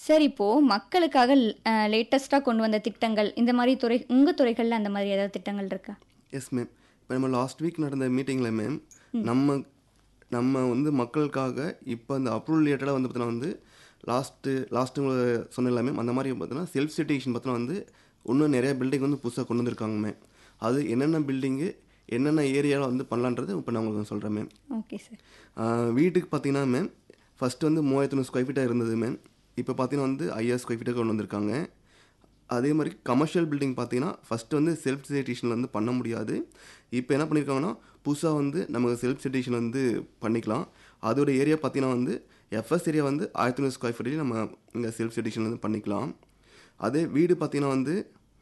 sir இப்போ மக்களுக்காக லேட்டஸ்டா கொண்டு வந்த திட்டங்கள் இந்த மாதிரி துறை உங்க துறைகள்ல அந்த மாதிரி ஏதாவது திட்டங்கள் இருக்கா எஸ் மேம் இப்போ நம்ம லாஸ்ட் வீக் நடந்த மீட்டிங்கில் மேம் நம்ம நம்ம வந்து மக்களுக்காக இப்போ அந்த அப்ரூவல் ரிலேட்டடாக வந்து பார்த்தீங்கன்னா வந்து லாஸ்ட்டு லாஸ்ட்டு சொன்னல மேம் அந்த மாதிரி பார்த்தீங்கன்னா செல்ஃப் சிட்டிஷன் பார்த்தீங்கன்னா வந்து இன்னும் நிறைய பில்டிங் வந்து புதுசாக கொண்டு வந்திருக்காங்க மேம் அது என்னென்ன பில்டிங்கு என்னென்ன ஏரியாவில் வந்து பண்ணலான்றது இப்போ நான் உங்களுக்கு சொல்கிறேன் மேம் ஓகே சார் ஆஹ் வீட்டுக்கு பார்த்தீங்கன்னா மேம் ஃபஸ்ட்டு வந்து மூவாயிரத்து ஸ்கொயர் ஃபீட்டாக இருந்தது மேம் இப்போ பார்த்தீங்கன்னா வந்து ஐயாயிரம் ஸ்கொயர் ஃபீட்டாக கொண்டு வந்திருக்காங்க அதே மாதிரி கமர்ஷியல் பில்டிங் பார்த்தீங்கன்னா ஃபஸ்ட்டு வந்து செல்ஃப் சிட்டேஷனில் வந்து பண்ண முடியாது இப்போ என்ன பண்ணியிருக்காங்கன்னா புதுசாக வந்து நமக்கு செல்ஃப் சிட்டேஷன் வந்து பண்ணிக்கலாம் அதோட ஏரியா பார்த்தீங்கன்னா வந்து எஃப்எஸ் ஏரியா வந்து ஆயிரத்தி நூறு ஸ்கொயர் ஃபீட்லேயும் நம்ம இங்கே செல்ஃப் சிட்டேஷன் வந்து பண்ணிக்கலாம் அதே வீடு பார்த்தீங்கன்னா வந்து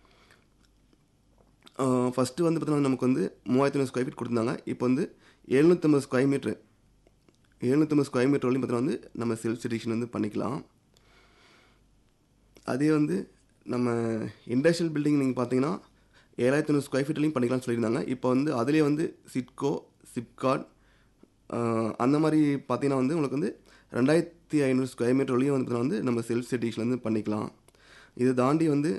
ஃபஸ்ட்டு வந்து பார்த்தீங்கன்னா நமக்கு வந்து மூவாயிரத்தி நூறு ஸ்கொயர் ஃபீட் கொடுத்துருந்தாங்க இப்போ வந்து எழுநூற்றம்பது ஸ்கொயர் மீட்ரு எழுநூற்றம்பது ஸ்கொயர் மீட்டர் வரையும் பார்த்தீங்கன்னா வந்து நம்ம செல்ஃப் சிட்டிஷன் வந்து பண்ணிக்கலாம் அதே வந்து நம்ம இண்டஸ்ட்ரியல் பில்டிங் நீங்கள் பார்த்தீங்கன்னா ஏழாயிரத்தி ஐநூறு ஸ்கொயர் ஃபீட்லையும் பண்ணிக்கலாம்னு சொல்லியிருந்தாங்க இப்போ வந்து அதிலே வந்து சிட்கோ சிப்காட் அந்த மாதிரி பார்த்தீங்கன்னா வந்து உங்களுக்கு வந்து ரெண்டாயிரத்தி ஐநூறு ஸ்கொயர் மீட்டர் வரையும் வந்து பார்த்தீங்கன்னா வந்து நம்ம செல்ஃப் சிட்டிஷன் வந்து பண்ணிக்கலாம் இது தாண்டி வந்து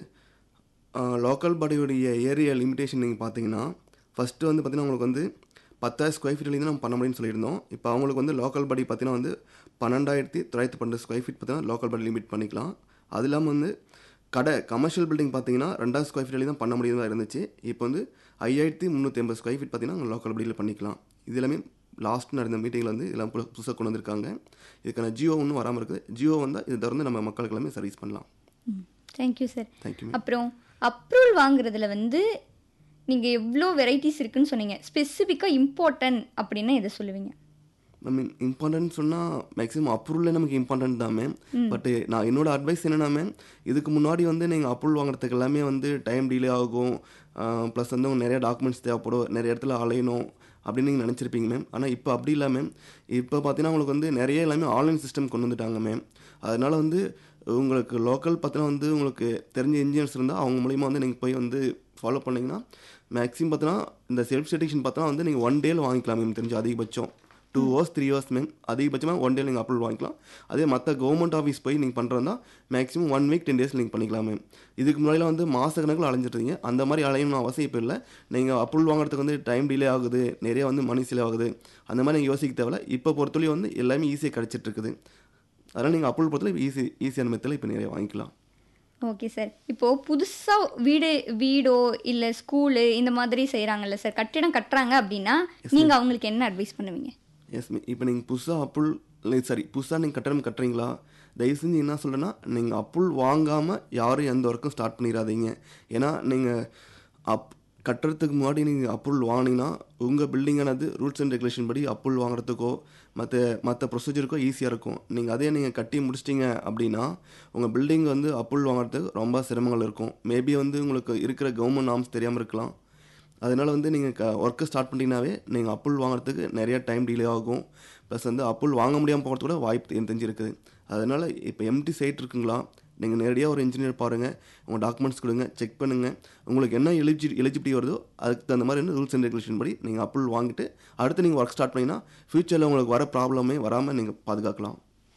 லோக்கல் பாடியோடைய ஏரியா லிமிடேஷன் நீங்கள் பார்த்தீங்கன்னா ஃபஸ்ட்டு வந்து பார்த்தீங்கன்னா உங்களுக்கு வந்து பத்தாயிரம் ஸ்கொயர் ஃபீட்லேருந்து நம்ம பண்ண முடியும்னு சொல்லியிருந்தோம் இப்போ அவங்களுக்கு வந்து லோக்கல் பாடி பார்த்தீங்கன்னா வந்து பன்னெண்டாயிரத்தி தொள்ளாயிரத்தி பன்னெண்டு ஸ்கொயர் ஃபீட் பார்த்தீங்கன்னா லோக்கல் பாடி லிமிட் பண்ணிக்கலாம் அது இல்லாமல் வந்து கடை கமர்ஷியல் பில்டிங் பார்த்தீங்கன்னா ரெண்டாயிரம் ஸ்கொயர் ஃபீட்லேயும் தான் பண்ண முடியுதா இருந்துச்சு இப்போ வந்து ஐயாயிரத்தி முந்நூற்றி ஐம்பது ஸ்கொயர் ஃபீட் பார்த்தீங்கன்னா லோக்கல் பாடியில் பண்ணிக்கலாம் இது எல்லாமே லாஸ்ட் நடந்த மீட்டிங்கில் வந்து இதெல்லாம் புது- புதுசாக கொண்டு வந்திருக்காங்க இதுக்கான ஜியோ ஒன்றும் வராமல் இருக்குது ஜியோ வந்தால் இது தொடர்ந்து நம்ம மக்களுக்கு எல்லாமே சர்வீஸ் பண்ணலாம் தேங்க்யூ சார் தேங்க்யூ அப்புறம் அப்ரூவல் வாங்குறதுல வந்து நீங்க எவ்வளோ வெரைட்டிஸ் இருக்குன்னு சொன்னீங்க ஸ்பெசிஃபிக்காக இம்பார்ட்டன்ட் அப்படின்னா எதை சொல்லுவீங்க ஐ மீன் இம்பார்ட்டன்ட் சொன்னால் மேக்ஸிமம் அப்ரூவலே நமக்கு இம்பார்ட்டன்ட் தான் மேம் பட் நான் என்னோட அட்வைஸ் என்னன்னா மேம் இதுக்கு முன்னாடி வந்து நீங்கள் அப்ரூவல் வாங்குறதுக்கு எல்லாமே வந்து டைம் டிலே ஆகும் ப்ளஸ் வந்து உங்களுக்கு நிறைய டாக்குமெண்ட்ஸ் தேவைப்படும் நிறைய இடத்துல அலையணும் அப்படின்னு நீங்கள் நினச்சிருப்பீங்க மேம் ஆனால் இப்போ அப்படி இல்லை மேம் இப்போ பார்த்தீங்கன்னா உங்களுக்கு வந்து நிறைய எல்லாமே ஆன்லைன் சிஸ்டம் கொண்டு வந்துட்டாங்க மேம் அதனால வந்து உங்களுக்கு லோக்கல் பார்த்தீங்கன்னா வந்து உங்களுக்கு தெரிஞ்ச இன்ஜினியர்ஸ் இருந்தால் அவங்க மூலிமா வந்து நீங்கள் போய் வந்து ஃபாலோ பண்ணீங்கன்னா மேக்ஸிமம் பார்த்தீங்கன்னா இந்த செல்ஃப் ஸ்டேஷன் பார்த்தா வந்து நீங்கள் ஒன் டேல வாங்கிக்கலாம் மேம் தெரிஞ்சு அதிகபட்சம் two hours three hours ma'am அதிகபட்சமாக ஒன் டே நீங்கள் அப்ரூவல் வாங்கிக்கலாம் அதே மற்ற கவர்மெண்ட் ஆஃபீஸ் போய் நீங்கள் பண்ணுறதா maximum one week ten days நீங்கள் பண்ணிக்கலாம் மேம் இதுக்கு முன்னாடிலாம் வந்து மாத கணக்கில் அலைஞ்சிட்ருந்தீங்க அந்த மாதிரி அலையணும் அவசியம் இப்போ இல்லை நீங்கள் அப்ரூவல் வாங்குறதுக்கு வந்து டைம் டிலே ஆகுது நிறைய வந்து மணி செலவு ஆகுது அந்த மாதிரி நீங்கள் யோசிக்க தேவையில்ல இப்போ பொறுத்தவரையும் வந்து எல்லாமே ஈஸியாக கிடச்சிட்டு இருக்குது அதனால் நீங்கள் அப்ரூவல் பொறுத்தவரை ஈஸி ஈஸியான மெத்தில் இப்போ நிறைய வாங்கிக்கலாம் ஓகே சார் இப்போ புதுசா வீடு வீடோ இல்ல ஸ்கூலு இந்த மாதிரி செய்றாங்கல்ல சார் கட்டிடம் கட்டுறாங்க அப்படின்னா நீங்க அவங்களுக்கு என்ன அட்வைஸ் பண்ணுவீங்க எஸ் இப்போ நீங்கள் புதுசாக அப்புல் சாரி புதுசாக நீங்கள் கட்டணம் கட்டுறீங்களா தயவு செஞ்சு என்ன சொல்கிறேன்னா நீங்கள் அப்புல் வாங்காமல் யாரும் எந்த ஒர்க்கும் ஸ்டார்ட் பண்ணிடாதீங்க ஏன்னா நீங்கள் அப் கட்டுறதுக்கு முன்னாடி நீங்கள் அப்புல் வாங்கினீங்கன்னா உங்கள் பில்டிங்கானது ரூல்ஸ் அண்ட் ரெகுலேஷன் படி அப்புல் வாங்குறதுக்கோ மற்ற மற்ற ப்ரொசீஜருக்கோ ஈஸியாக இருக்கும் நீங்கள் அதே நீங்கள் கட்டி முடிச்சிட்டிங்க அப்படின்னா உங்கள் பில்டிங் வந்து அப்புல் வாங்குறதுக்கு ரொம்ப சிரமங்கள் இருக்கும் மேபி வந்து உங்களுக்கு இருக்கிற கவர்மெண்ட் நார்ம்ஸ் தெரியாமல் இருக்கலாம் அதனால் வந்து நீங்கள் க ஒர்க்கை ஸ்டார்ட் பண்ணிட்டீங்கனாவே நீங்கள் அப்புல் வாங்குறதுக்கு நிறைய டைம் டிலே ஆகும் ப்ளஸ் வந்து அப்புல் வாங்க முடியாமல் போகிறது கூட வாய்ப்பு எனக்கு தெரிஞ்சிருக்குது அதனால் இப்போ எம்டி சைட் இருக்குங்களா நீங்கள் நேரடியாக ஒரு இன்ஜினியர் பாருங்கள் உங்கள் டாக்குமெண்ட்ஸ் கொடுங்க செக் பண்ணுங்கள் உங்களுக்கு என்ன எலிஜி எலிஜிபிலிட்டி வருதோ அதுக்கு தகுந்த மாதிரி வந்து ரூல்ஸ் அண்ட் ரெகுலேஷன் படி நீங்கள் அப்புல் வாங்கிட்டு அடுத்து நீங்கள் ஒர்க் ஸ்டார்ட் பண்ணிங்கன்னா ஃப்யூச்சரில் உங்களுக்கு வர ப்ராப்ளமே வராமல் நீங்கள் பாதுகாக்கலாம்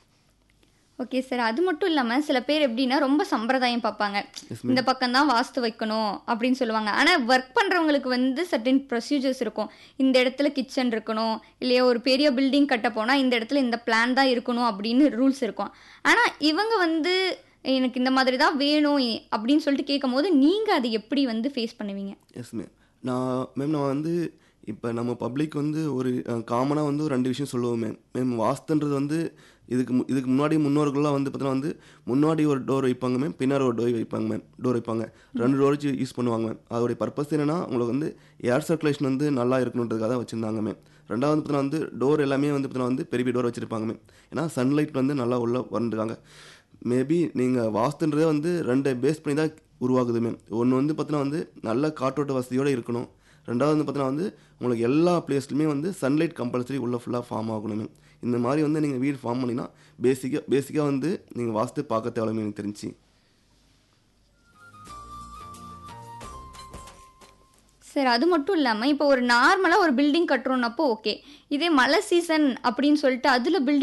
ஓகே சார் அது மட்டும் இல்லாம சில பேர் எப்படின்னா ரொம்ப சம்பிரதாயம் பார்ப்பாங்க இந்த பக்கம் தான் வாஸ்து வைக்கணும் அப்படின்னு சொல்லுவாங்க ஆனா ஒர்க் பண்றவங்களுக்கு வந்து சர்டன் ப்ரொசீஜர்ஸ் இருக்கும் இந்த இடத்துல கிச்சன் இருக்கணும் இல்லையா ஒரு பெரிய பில்டிங் கட்ட போனா இந்த இடத்துல இந்த பிளான் தான் இருக்கணும் அப்படின்னு ரூல்ஸ் இருக்கும் ஆனா இவங்க வந்து எனக்கு இந்த மாதிரி தான் வேணும் இ- அப்படின்னு சொல்லிட்டு கேட்கும்போது நீங்க அதை எப்படி வந்து ஃபேஸ் பண்ணுவீங்க எஸ் மேம் நான் மேம் நான் வந்து இப்போ நம்ம பப்ளிக் வந்து ஒரு காமனாக வந்து ஒரு ரெண்டு விஷயம் சொல்லுவோம் மேம் மேம் வாஸ்துன்றது வந்து இதுக்கு மு- இதுக்கு முன்னாடி முன்னோர்கள்லாம் வந்து பார்த்தீங்கன்னா வந்து முன்னாடி ஒரு டோர் வைப்பாங்க மேம் பின்னாடி ஒரு டோர் வைப்பாங்க மேம் டோர் வைப்பாங்க ரெண்டு டோர் வச்சு யூஸ் பண்ணுவாங்க மேம் அதோடைய பர்பஸ் என்னன்னா உங்களுக்கு வந்து ஏர் சர்க்குலேஷன் வந்து நல்லா இருக்கணுன்றதுக்காக தான் வச்சுருந்தாங்க மேம் ரெண்டாவது பார்த்தீங்கன்னா வந்து டோர் எல்லாமே வந்து பார்த்தீங்கன்னா வந்து பெரிய பெரிய டோர் வச்சுருப்பாங்க மேம் ஏன்னா சன்லைட் வந்து நல்லா உள்ள வந்துருக்காங்க மேபி நீங்கள் வாஸ்துன்றதே வந்து ரெண்டு பேஸ் பண்ணி தான் உருவாகுது மேம் ஒன்று வந்து பார்த்தீங்கன்னா வந்து நல்ல காற்றோட்ட வசதியோடு இருக்கணும் ரெண்டாவது வந்து பார்த்தீங்கன்னா வந்து உங்களுக்கு எல்லா பிளேஸ்லையுமே வந்து சன்லைட் கம்பல்சரி உள்ள ஃபுல்லாக ஃபார்ம் ஆகணும் மேம் இந்த மாதிரி வந்து நீங்கள் வீடு ஃபார்ம் பண்ணிங்கன்னா பேசிக்காக பேசிக்காக வந்து நீங்கள் வாஸ்து பார்க்க தேவை எனக்கு தெரிஞ்சு சார் அது மட்டும் இல்லாமல் இப்போ ஒரு நார்மலாக ஒரு பில்டிங் கட்டுறோம்னப்போ ஓகே இதே மழை சீசன் அப்படின்னு சொல்லிட்டு அதில் பில்டிங்